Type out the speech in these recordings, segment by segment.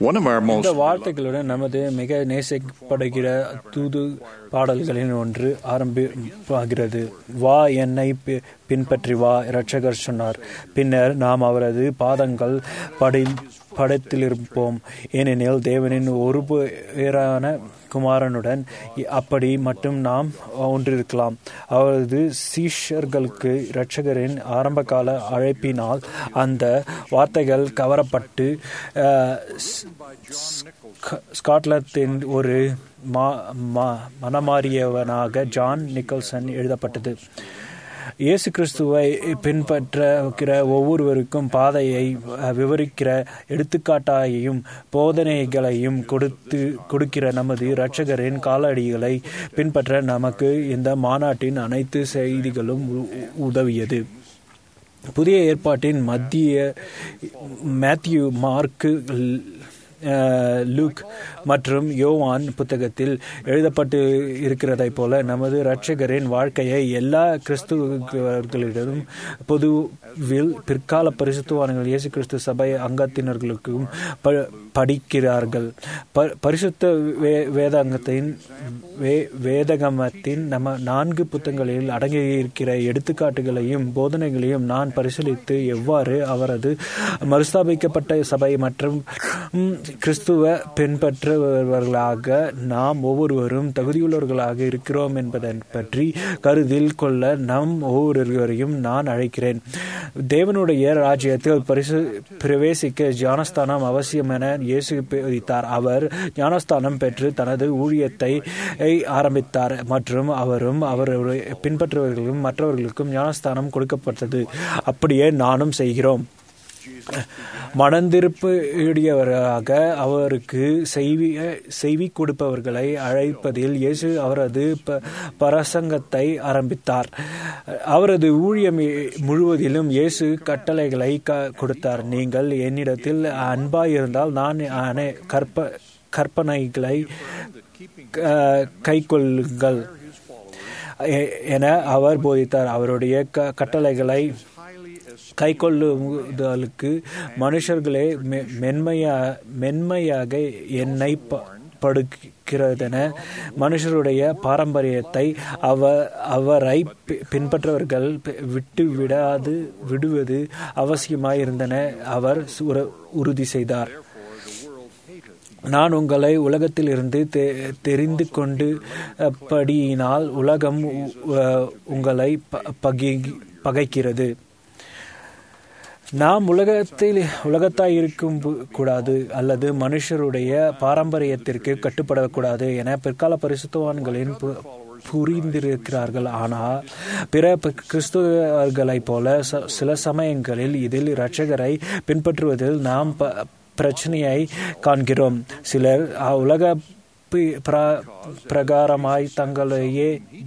One of our most இந்த வார்த்தைகளுடன் நமது மிக நேசிக்கப்படுகிற தூது பாடல்களின் ஒன்று ஆரம்பமாகிறது வா என்னை பி- பின்பற்றி வா இரட்சகர் சொன்னார் பின்னர் நாம் அவரது பாதங்கள் படி படத்திலிருப்போம் ஏனெனில் தேவனின் ஒரு பேரான குமாரனுடன் அப்படி மட்டும் நாம் ஒன்றிருக்கலாம் அவரது சீஷர்களுக்கு இரட்சகரின் ஆரம்பகால அழைப்பினால் அந்த வார்த்தைகள் கவரப்பட்டு அஹ், ஸ்- ஸ்க- ஸ்காட்லாந்தின் ஒரு மா- மா- மனமாறியவனாக ஜான் நிக்கல்சன் எழுதப்பட்டது இயேசு கிறிஸ்துவை பின்பற்றுகிற ஒவ்வொருவருக்கும் பாதையை அஹ், விவரிக்கிற எடுத்துக்காட்டாயையும் போதனைகளையும் கொடுத்து கொடுக்கிற நமது இரட்சகரின் காலடிகளை பின்பற்ற நமக்கு இந்த மாநாட்டின் அனைத்து செய்திகளும் உ- உதவியது புதிய ஏற்பாட்டின் மத்திய மேத்யூ மார்க்கு அஹ், லூக் மற்றும் யோவான் புத்தகத்தில் எழுதப்பட்டு இருக்கிறதைப் போல நமது இரட்சகரின் வாழ்க்கையை எல்லா கிறிஸ்துவர்களிடமும் பொதுவில் பிற்கால பரிசுத்தவான்கள் இயேசு கிறிஸ்து சபை அங்கத்தினர்களுக்கும் ப- படிக்கிறார்கள் ப- பரிசுத்த வே வேதாங்கத்தின் வே வேதகமத்தின் நம்ம நான்கு புத்தகங்களில் அடங்கியிருக்கிற எடுத்துக்காட்டுகளையும் போதனைகளையும் நான் பரிசீலித்து எவ்வாறு அவரது மறுஸ்தாபிக்கப்பட்ட சபை மற்றும் ம், கிறிஸ்துவ பின்பற்றுபவர்களாக நாம் ஒவ்வொருவரும் தகுதியுள்ளவர்களாக இருக்கிறோம் என்பதை பற்றி கருதில் கொள்ள நம் ஒவ்வொருவரையும் நான் அழைக்கிறேன் தேவனுடைய ராஜ்யத்தில் பரிசு பிரவேசிக்க ஞானஸ்தானம் அவசியம் என இயேசு போதித்தார் அவர் ஞானஸ்தானம் பெற்று தனது ஊழியத்தை ஆரம்பித்தார் மற்றும் அவரும் அவருடைய பின்பற்றுபவர்களும் மற்றவர்களுக்கும் ஞானஸ்தானம் கொடுக்கப்பட்டது அப்படியே நானும் செய்கிறோம் மனந்திருப்புடையவராக அவருக்கு செய்வி செய்வி கொடுப்பவர்களை அழைப்பதில் இயேசு அவரது ப- பிரசங்கத்தை ஆரம்பித்தார் அவரது ஊழியம் முழுவதிலும் இயேசு கட்டளைகளை க- கொடுத்தார் நீங்கள் என்னிடத்தில் அன்பாயிருந்தால் நான் அனை கற்ப கற்பனைகளை க- கைக்கொள்ளுங்கள் எ- என அவர் போதித்தார் அவருடைய க- கட்டளைகளை கைக்கொள்ளுதலுக்கு மனுஷர்களே மெ- மென்மையா மென்மையாக என்னை ப- படுக்கிறதென மனுஷருடைய பாரம்பரியத்தை அவ அவரை பி- பின்பற்றவர்கள் பி- விட்டு விடாது விடுவது அவசியமாயிருந்தன அவர் சுர- உறுதி செய்தார் நான் உங்களை உலகத்திலிருந்து தெ- தெரிந்து கொண்டு அஹ், படியினால் உலகம் உ- அஹ், உங்களை ப- பகி பகைக்கிறது நாம் உலகத்தில் உலகத்தாய் இருக்கும் பு- கூடாது அல்லது மனுஷருடைய பாரம்பரியத்திற்கு கட்டுப்படக்கூடாது என பிற்கால பரிசுத்தவான்களின் பு- புரிந்திருக்கிறார்கள் ஆனால் பிற ப- கிறிஸ்துவர்களைப் போல ச- சில சமயங்களில் இதில் இரட்சகரை பின்பற்றுவதில் நாம் ப- பிரச்சனையை காண்கிறோம் சிலர் அ- உலக பி- பிர- பிரகாரமாய் தங்களையே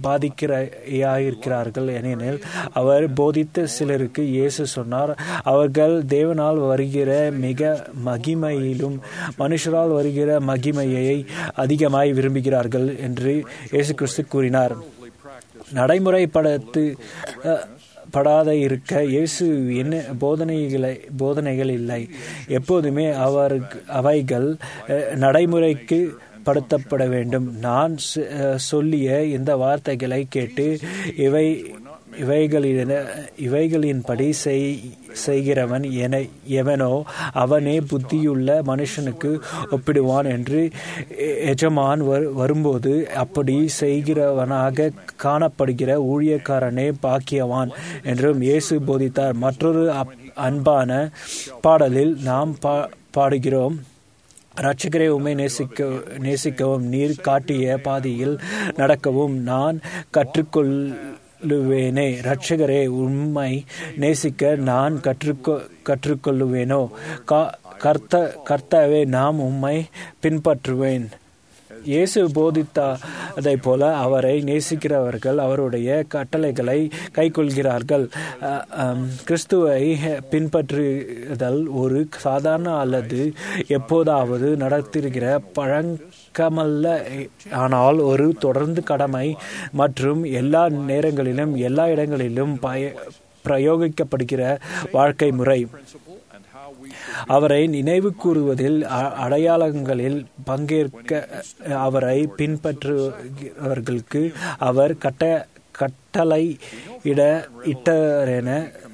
பாதிக்கிறாயிருக்கிறார்கள் எனில் அவர் போதித்த சிலருக்கு இயேசு சொன்னார் அவர்கள் தேவனால் வருகிற மிக மகிமையிலும் மனுஷரால் வருகிற மகிமையை அதிகமாய் விரும்புகிறார்கள் என்று இயேசு கிறிஸ்து கூறினார் நடைமுறைப்படுத்து அஹ், படாத இருக்க இயேசு என்ன போதனைகளை போதனைகள் இல்லை எப்போதுமே அவருக்கு அவைகள் அஹ், நடைமுறைக்கு படுத்தப்பட வேண்டும் நான் சொ- அஹ், சொல்லிய இந்த வார்த்தைகளை கேட்டு இவை இவைகளின இவைகளின்படி செய் செய்கிறவன் என எவனோ அவனே புத்தியுள்ள மனுஷனுக்கு ஒப்பிடுவான் என்று எ- எஜமான் வரு- வரும்போது அப்படி செய்கிறவனாக காணப்படுகிற ஊழியக்காரனே பாக்கியவான் என்றும் இயேசு போதித்தார் மற்றொரு அப்- அன்பான பாடலில் நாம் பா பாடுகிறோம் ரட்சகரை உண்மை நேசிக்க நேசிக்கவும் நீர் காட்டிய பாதையில் நடக்கவும் நான் கற்றுக்கொள்ளுவேனே ரட்சகரே உண்மை நேசிக்க நான் கற்றுக்கொ கற்றுக்கொள்ளுவேனோ கா கர்த்த கர்த்தாவே நாம் உம்மை பின்பற்றுவேன் இயேசு போதித்ததைப் போல அவரை நேசிக்கிறவர்கள் அவருடைய கட்டளைகளை கைக்கொள்கிறார்கள் அஹ், அம், கிறிஸ்துவை பின்பற்றுதல் ஒரு சாதாரண அல்லது எப்போதாவது நடத்திருக்கிற பழக்கமல்ல ஆனால் ஒரு தொடர்ந்து கடமை மற்றும் எல்லா நேரங்களிலும் எல்லா இடங்களிலும் பய பிரயோகிக்கப்படுகிற வாழ்க்கை முறை அவரை நினைவு கூறுவதில் அ- அடையாளங்களில் பங்கேற்க அவரை பின்பற்றுகிறவர்களுக்கு அவர் கட்ட கட்டளை இட இட்டரென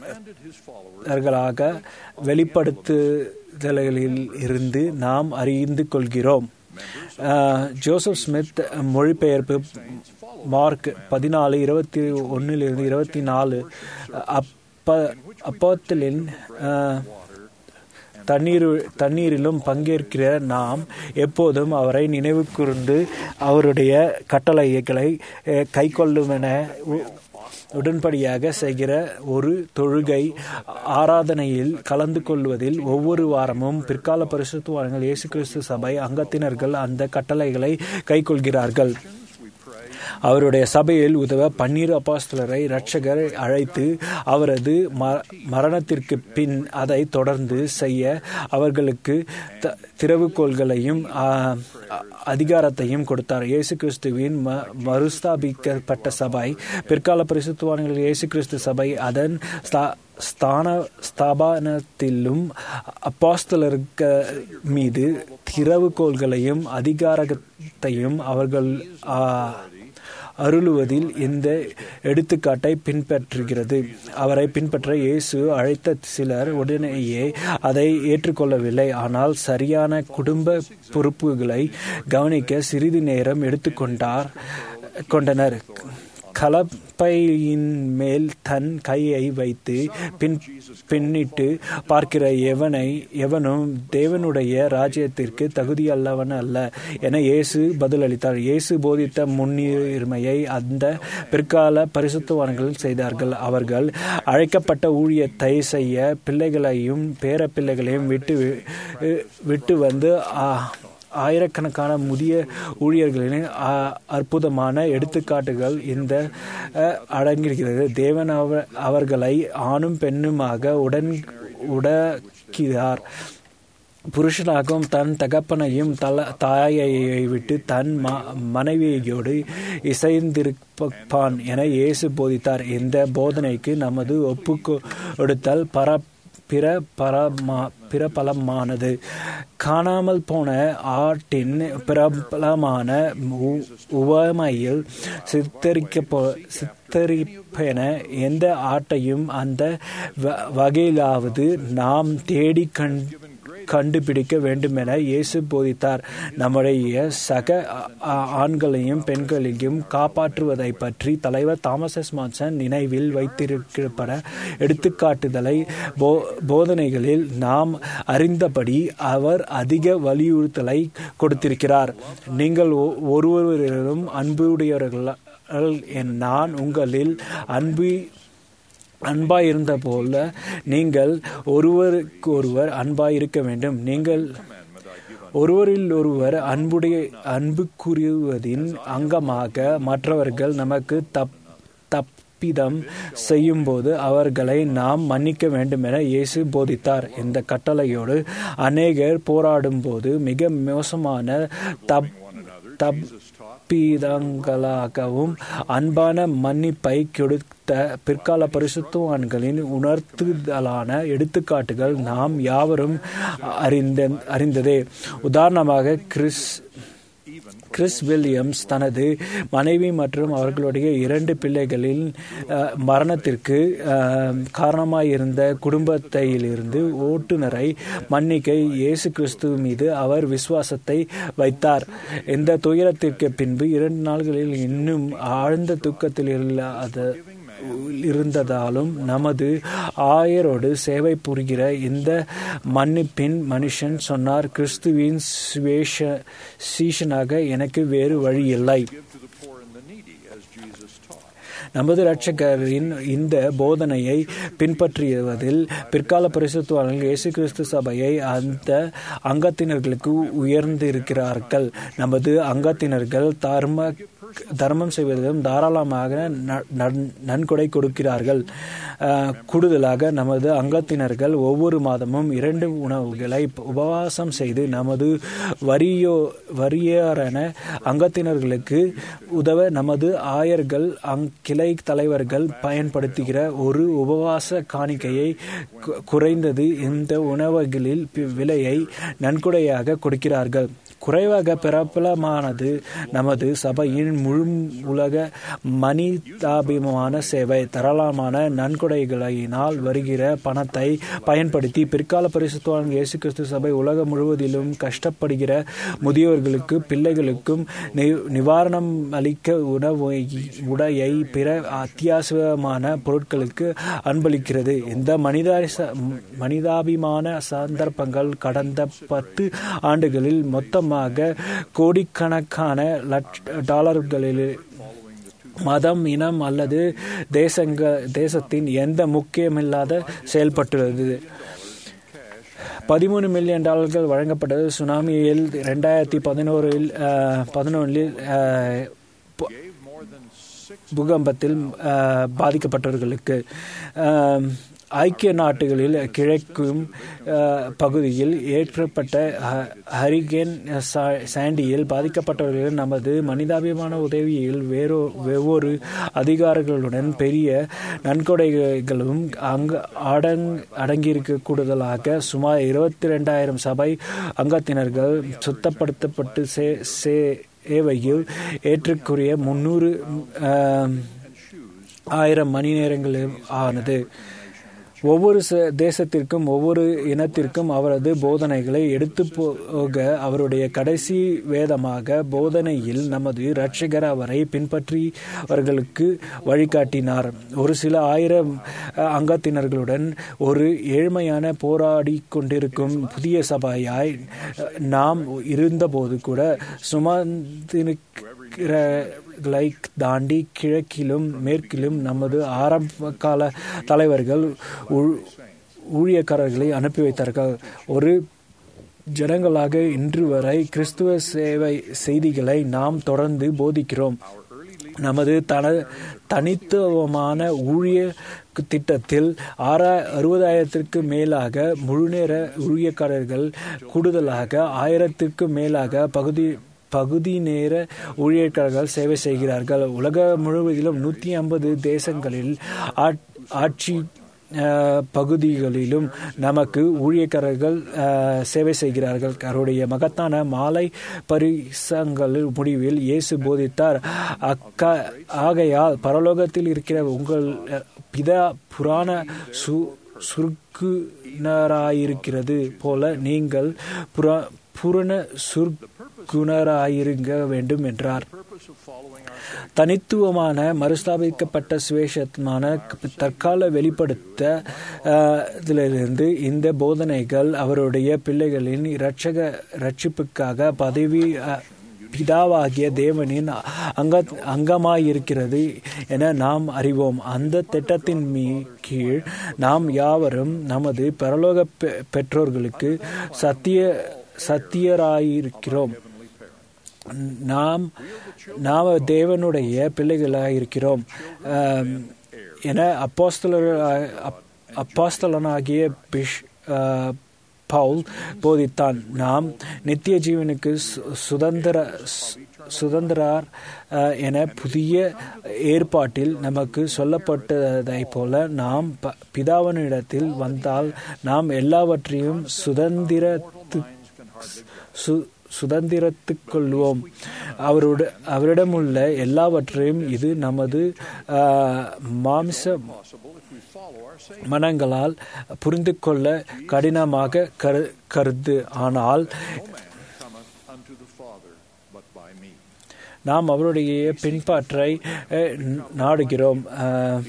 அவர்களாக வெளிப்படுத்துதல்களில் இருந்து நாம் அறிந்து கொள்கிறோம் அஹ், ஜோசப் ஸ்மித் மொழிபெயர்ப்பு மார்க் பதினாலு இருபத்தி ஒன்னிலிருந்து இருபத்தி நாலு அப்ப அப்போத்தலின் அஹ், தண்ணீர் தண்ணீரிலும் பங்கேற்கிற நாம் எப்போதும் அவரை நினைவு கூர்ந்து அவருடைய கட்டளைகளை அஹ், கைக்கொள்ளுமென உ- உடன்படியாக செய்கிற ஒரு தொழுகை ஆராதனையில் கலந்து கொள்வதில் ஒவ்வொரு வாரமும் பிற்கால பரிசுத்துவான்கள் இயேசு கிறிஸ்து சபை அங்கத்தினர்கள் அந்த கட்டளைகளை கைக்கொள்கிறார்கள் அவருடைய சபையில் உதவ பன்னீர் அப்பாஸ்தலரை இரட்சகர் அழைத்து அவரது ம- மரணத்திற்கு பின் அதை தொடர்ந்து செய்ய அவர்களுக்கு த- திறவுகோள்களையும் ஆ, அ- அதிகாரத்தையும் கொடுத்தார் இயேசு கிறிஸ்துவின் ம மறுஸ்தாபிக்கப்பட்ட சபை பிற்கால பரிசுத்துவான்கள் இயேசு கிறிஸ்து சபை அதன் ஸ்தா- ஸ்தான ஸ்தாபனத்திலும் அப்பாஸ்தலருக்கு மீது திறவுகோள்களையும் அதிகாரத்தையும் அவர்கள் ஆ, அருளுவதில் இந்த எடுத்துக்காட்டை பின்பற்றுகிறது அவரை பின்பற்ற இயேசு அழைத்த சிலர் உடனேயே அதை ஏற்றுக்கொள்ளவில்லை ஆனால் சரியான குடும்ப பொறுப்புகளை கவனிக்க சிறிது நேரம் எடுத்துக்கொண்டார் கொண்டனர் கலப்பையின் மேல் தன் கையை வைத்து பின் பின்னிட்டு பார்க்கிற எவனை எவனும் தேவனுடைய ராஜ்யத்திற்கு தகுதியல்லவன் அல்ல என இயேசு பதிலளித்தார் இயேசு போதித்த முன்னுரிமையை அந்த பிற்கால பரிசுத்தவான்கள் செய்தார்கள் அவர்கள் அழைக்கப்பட்ட ஊழியத்தை செய்ய பிள்ளைகளையும் பேர பிள்ளைகளையும் விட்டு விட்டு வந்து ஆ, ஆயிரக்கணக்கான முதிய ஊழியர்களின் அ- அற்புதமான எடுத்துக்காட்டுகள் இந்த அ, அடங்கியிருக்கிறது தேவன் அவ- அவர்களை ஆணும் பெண்ணுமாக உடன் உடக்கிறார் புருஷனாகவும் தன் தகப்பனையும் தல தாயை விட்டு தன் ம மனைவியோடு இசைந்திருப்பான் என இயேசு போதித்தார் இந்த போதனைக்கு நமது ஒப்பு கொடுத்தல் பர பிற பரமா பிரபலமானது காணாமல் போன ஆட்டின் பிரபலமான உ- உவமையில் சித்தரிக்க சித்தரிப்பென எந்த ஆட்டையும் அந்த வ- வகையிலாவது நாம் தேடி கண் கண்டுபிடிக்க வேண்டுமென இயேசு போதித்தார் நம்முடைய சக ஆ- ஆ- ஆண்களையும் பெண்களையும் காப்பாற்றுவதை பற்றி தலைவர் தாமஸ் எஸ் மான்சன் நினைவில் வைத்திருக்கப்பட எடுத்துக்காட்டுதலை போ போதனைகளில் நாம் அறிந்தபடி அவர் அதிக வலியுறுத்தலை கொடுத்திருக்கிறார் நீங்கள் ஒ- ஒருவரிலும் அன்புடையவர்கள் என் நான் உங்களில் அன்பு அன்பாயிருந்த போல நீங்கள் ஒருவருக்கு ஒருவர் அன்பாயிருக்க வேண்டும் நீங்கள் ஒருவரில் ஒருவர் அன்புடைய அன்புக்குரியவதின் அங்கமாக மற்றவர்கள் நமக்கு தப் தப்பிதம் செய்யும்போது அவர்களை நாம் மன்னிக்க வேண்டும் என இயேசு போதித்தார் இந்த கட்டளையோடு அநேகர் போராடும்போது மிக மோசமான தப் தப் தப்பிதங்களாகவும் அன்பான மன்னிப்பை கொடுத்த பிற்கால பரிசுத்தவான்களின் உணர்த்துதலான எடுத்துக்காட்டுகள் நாம் யாவரும் அறிந்த அறிந்ததே உதாரணமாக கிறிஸ் கிறிஸ் வில்லியம்ஸ் தனது மனைவி மற்றும் அவர்களுடைய இரண்டு பிள்ளைகளின் அஹ், மரணத்திற்கு அஹ், காரணமாயிருந்த குடும்பத்தையிலிருந்து ஓட்டுநரை மன்னிக்க இயேசு கிறிஸ்து மீது அவர் விசுவாசத்தை வைத்தார் இந்த துயரத்திற்கு பின்பு இரண்டு நாள்களில் இன்னும் ஆழ்ந்த தூக்கத்தில் இல்லாத இருந்ததாலும் நமது ஆயரோடு சேவை புரிகிற இந்த மன்னிப்பின் மனுஷன் சொன்னார் கிறிஸ்துவின் சுவேஷ சீஷனாக எனக்கு வேறு வழி இல்லை நமது இரட்சகரின் இந்த போதனையை பின்பற்றியதில் பிற்கால பரிசுத்துவாளர்கள் இயேசு கிறிஸ்து சபையை அந்த அங்கத்தினர்களுக்கு உயர்ந்திருக்கிறார்கள் நமது அங்கத்தினர்கள் தர்ம தர்மம் செய்வதிலும் தாராளமாக ந- நன்- நன்கொடை கொடுக்கிறார்கள் அஹ், கூடுதலாக நமது அங்கத்தினர்கள் ஒவ்வொரு மாதமும் இரண்டு உணவுகளை உபவாசம் செய்து நமது வரியோ வரியரான அங்கத்தினர்களுக்கு உதவ நமது ஆயர்கள் அங் கிளை தலைவர்கள் பயன்படுத்துகிற ஒரு உபவாச காணிக்கையை கு- குறைந்தது இந்த உணவுகளில் பி- விலையை நன்கொடையாக கொடுக்கிறார்கள் குறைவாக பிரபலமானது நமது சபையின் முழு உலக மனிதாபிமான சேவை தரலாமான நன்கொடைகளினால் வருகிற பணத்தை பயன்படுத்தி பிற்கால பரிசுத்தவான் இயேசு கிறிஸ்து சபை உலகம் முழுவதிலும் கஷ்டப்படுகிற முதியோர்களுக்கு பிள்ளைகளுக்கும் நி- நிவாரணம் அளிக்க உணவு உடையை பிற அத்தியாவசியமான பொருட்களுக்கு அன்பளிக்கிறது இந்த மனிதாச மனிதாபிமான சந்தர்ப்பங்கள் கடந்த பத்து ஆண்டுகளில் மொத்தமாக கோடிக்கணக்கான லட்ச டாலர்களில் மதம் இனம் அல்லது தேசங்க தேசத்தின் எந்த முக்கியமில்லாத செயல்பட்டுள்ளது பதிமூணு மில்லியன் டாலர்கள் வழங்கப்பட்டது சுனாமியில் ரெண்டாயிரத்தி பதினோரில் பதினொன்றில் பூகம்பத்தில் அஹ், பாதிக்கப்பட்டவர்களுக்கு அஹ், ஐக்கிய நாடுகளில் கிழக்கும் அஹ், பகுதியில் ஏற்றப்பட்ட ஹ- ஹரிகேன் சா- சாண்டியில் பாதிக்கப்பட்டவர்கள் நமது மனிதாபிமான உதவியில் வேறோ வெவ்வேறு அதிகாரிகளுடன் பெரிய நன்கொடைகளும் அங்கு அடங் அடங்கியிருக்க கூடுதலாக சுமார் இருபத்தி ரெண்டாயிரம் சபை அங்கத்தினர்கள் சுத்தப்படுத்தப்பட்டு சே சே சேவையில் ஏற்றுக்குரிய முன்னூறு ஆயிரம் மணி நேரங்கள் ஆனது ஒவ்வொரு ச- தேசத்திற்கும் ஒவ்வொரு இனத்திற்கும் அவரது போதனைகளை எடுத்து போக அவருடைய கடைசி வேதமாக போதனையில் நமது இரட்சகர் அவரை பின்பற்றியவர்களுக்கு வழிகாட்டினார் ஒரு சில ஆயிரம் அஹ், அங்கத்தினர்களுடன் ஒரு ஏழ்மையான போராடி கொண்டிருக்கும் புதிய சபையாய் அஹ், நாம் இருந்தபோது கூட சுமந்திருக்கிற தாண்டி கிழக்கிலும் மேற்கிலும் நமது ஆரம்ப கால தலைவர்கள் ஊ- ஊழியக்காரர்களை அனுப்பி வைத்தார்கள் ஒரு ஜனங்களாக இன்று வரை கிறிஸ்துவ சேவை செய்திகளை நாம் தொடர்ந்து போதிக்கிறோம் நமது தன தனித்துவமான ஊழிய திட்டத்தில் ஆறா அறுபதாயிரத்திற்கு மேலாக முழுநேர ஊழியக்காரர்கள் கூடுதலாக ஆயிரத்திற்கு மேலாக பகுதி பகுதி நேர ஊழியர்கள் சேவை செய்கிறார்கள் உலக முழுவதிலும் நூற்றி ஐம்பது தேசங்களில் ஆட்- ஆட்சி அஹ், பகுதிகளிலும் நமக்கு ஊழியக்காரர்கள் அஹ், சேவை செய்கிறார்கள் அவருடைய மகத்தான மாலை பரிசங்கள் முடிவில் இயேசு போதித்தார் அக்கா ஆகையால் பரலோகத்தில் இருக்கிற உங்கள் அஹ், பிதா புராண சு சுர்க்குனராயிருக்கிறது போல நீங்கள் புரா பூரண சுர்குணராயிருங்க வேண்டும் என்றார் தனித்துவமான மறுஸ்தாபிக்கப்பட்ட சுவேஷமான தற்கால வெளிப்படுத்த அஹ், இதிலிருந்து இந்த போதனைகள் அவருடைய பிள்ளைகளின் இரட்சக ரட்சிப்புக்காக பதவி அஹ், பிதாவாகிய தேவனின் அங்க அங்கமாயிருக்கிறது என நாம் அறிவோம் அந்த திட்டத்தின் மீ கீழ் நாம் யாவரும் நமது பரலோக பெ- பெற்றோர்களுக்கு சத்திய சத்தியராயிருக்கிறோம் நாம் நாம் தேவனுடைய பிள்ளைகளாக இருக்கிறோம் ஆம், என அப்போஸ்தலர் அப்போஸ்தலனாகிய பிஷ் ஆ, பவுல் போதித்தான் நாம் நித்திய ஜீவனுக்கு சு- சுதந்திர சு- சுதந்திரார் அஹ், என புதிய ஏற்பாட்டில் நமக்கு சொல்லப்பட்டதைப் போல நாம் ப- பிதாவினிடத்தில் வந்தால் நாம் எல்லாவற்றையும் சுதந்திரத்து சு சுதந்திரத்துக் அவரோட அவரிடமுள்ள எல்லாவற்றையும் இது நமது ஆஹ், மாம்ச மனங்களால் புரிந்து கொள்ள கடினமாக கரு கருது ஆனால் unto the Father but by me. நாம் அவருடைய பின்பற்றை அஹ், நாடுகிறோம் ஆஹ்,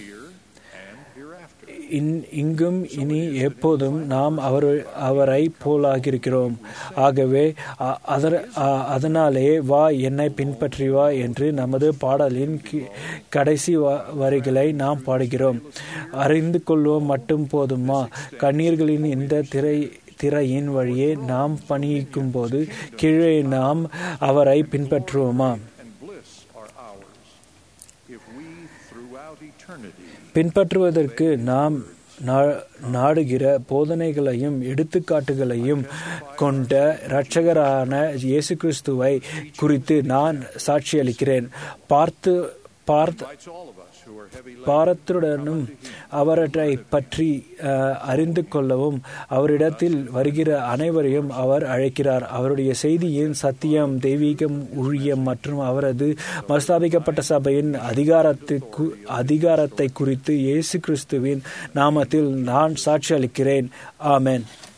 இன்- இங்கும் இனி எப்போதும் நாம் அவர் அவரை போலாகிருக்கிறோம் ஆகவே அ- அதர்- அ- அதனாலே வா என்னை பின்பற்றி வா என்று நமது பாடலின் கி- கடைசி வ- வரிகளை நாம் பாடுகிறோம் அறிந்து கொள்வோம் மட்டும் போதுமா கண்ணீர்களின் இந்த திரை திரையின் வழியே நாம் பணியிக்கும் போது கீழே நாம் அவரை பின்பற்றுவோமா And bliss are ours eternity. பின்பற்றுவதற்கு நாம் நா- நாடுகிற போதனைகளையும் எடுத்துக்காட்டுகளையும் கொண்ட இரட்சகரான இயேசு கிறிஸ்துவை குறித்து நான் சாட்சியளிக்கிறேன் பார்த்து பார்த்து Invites all of us who are heavy laden பாரத்துடனும் அவரை பற்றி அஹ், அறிந்து கொள்ளவும் அவரிடத்தில் வருகிற அனைவரையும் அவர் அழைக்கிறார் அவருடைய செய்தியின் சத்தியம் தெய்வீகம் ஊழியம் மற்றும் அவரது மறுஸ்தாபிக்கப்பட்ட சபையின் அதிகாரத்துக்கு அதிகாரத்தை குறித்து இயேசு கிறிஸ்துவின் நாமத்தில் நான் சாட்சி அளிக்கிறேன் ஆமென்